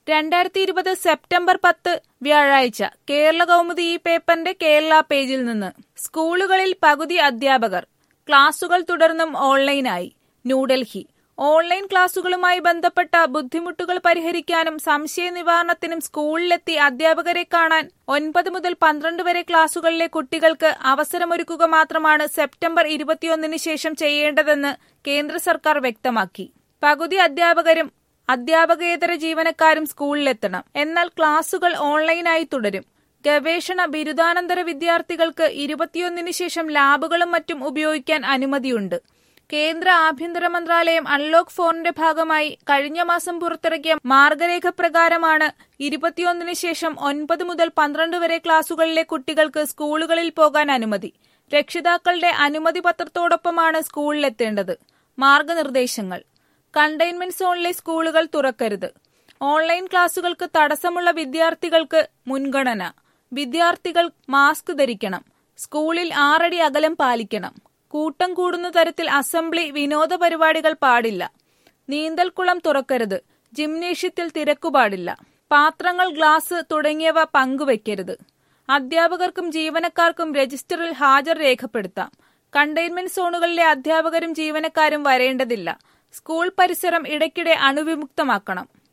രണ്ടായിരത്തി ഇരുപത് സെപ്റ്റംബർ പത്ത് വ്യാഴാഴ്ച കേരള കൗമുദി ഈ പേപ്പറിന്റെ കേരള പേജിൽ നിന്ന് സ്കൂളുകളിൽ പകുതി അധ്യാപകർ ക്ലാസുകൾ തുടർന്നും ഓൺലൈനായി ന്യൂഡൽഹി ഓൺലൈൻ ക്ലാസുകളുമായി ബന്ധപ്പെട്ട ബുദ്ധിമുട്ടുകൾ പരിഹരിക്കാനും സംശയ നിവാരണത്തിനും സ്കൂളിലെത്തി അധ്യാപകരെ കാണാൻ ഒൻപത് മുതൽ പന്ത്രണ്ട് വരെ ക്ലാസുകളിലെ കുട്ടികൾക്ക് അവസരമൊരുക്കുക മാത്രമാണ് സെപ്റ്റംബർ ഇരുപത്തിയൊന്നിന് ശേഷം ചെയ്യേണ്ടതെന്ന് കേന്ദ്ര സർക്കാർ വ്യക്തമാക്കി പകുതി അധ്യാപകരും അധ്യാപകേതര ജീവനക്കാരും സ്കൂളിലെത്തണം എന്നാൽ ക്ലാസുകൾ ഓൺലൈനായി തുടരും ഗവേഷണ ബിരുദാനന്തര വിദ്യാർത്ഥികൾക്ക് ഇരുപത്തിയൊന്നിന് ശേഷം ലാബുകളും മറ്റും ഉപയോഗിക്കാൻ അനുമതിയുണ്ട് കേന്ദ്ര ആഭ്യന്തര മന്ത്രാലയം അൺലോക്ക് ഫോറിന്റെ ഭാഗമായി കഴിഞ്ഞ മാസം പുറത്തിറക്കിയ മാർഗരേഖ പ്രകാരമാണ് ഇരുപത്തിയൊന്നിന് ശേഷം ഒൻപത് മുതൽ പന്ത്രണ്ട് വരെ ക്ലാസുകളിലെ കുട്ടികൾക്ക് സ്കൂളുകളിൽ പോകാൻ അനുമതി രക്ഷിതാക്കളുടെ അനുമതി പത്രത്തോടൊപ്പമാണ് സ്കൂളിലെത്തേണ്ടത് മാർഗനിർദ്ദേശങ്ങൾ കണ്ടെയ്ൻമെന്റ് സോണിലെ സ്കൂളുകൾ തുറക്കരുത് ഓൺലൈൻ ക്ലാസുകൾക്ക് തടസ്സമുള്ള വിദ്യാർത്ഥികൾക്ക് മുൻഗണന വിദ്യാർത്ഥികൾ മാസ്ക് ധരിക്കണം സ്കൂളിൽ ആറടി അകലം പാലിക്കണം കൂട്ടം കൂടുന്ന തരത്തിൽ അസംബ്ലി വിനോദ പരിപാടികൾ പാടില്ല നീന്തൽക്കുളം തുറക്കരുത് ജിംനേഷ്യത്തിൽ തിരക്കുപാടില്ല പാത്രങ്ങൾ ഗ്ലാസ് തുടങ്ങിയവ പങ്കുവയ്ക്കരുത് അധ്യാപകർക്കും ജീവനക്കാർക്കും രജിസ്റ്ററിൽ ഹാജർ രേഖപ്പെടുത്താം കണ്ടെയ്ൻമെന്റ് സോണുകളിലെ അധ്യാപകരും ജീവനക്കാരും വരേണ്ടതില്ല സ്കൂൾ പരിസരം ഇടയ്ക്കിടെ അണുവിമുക്തമാക്കണം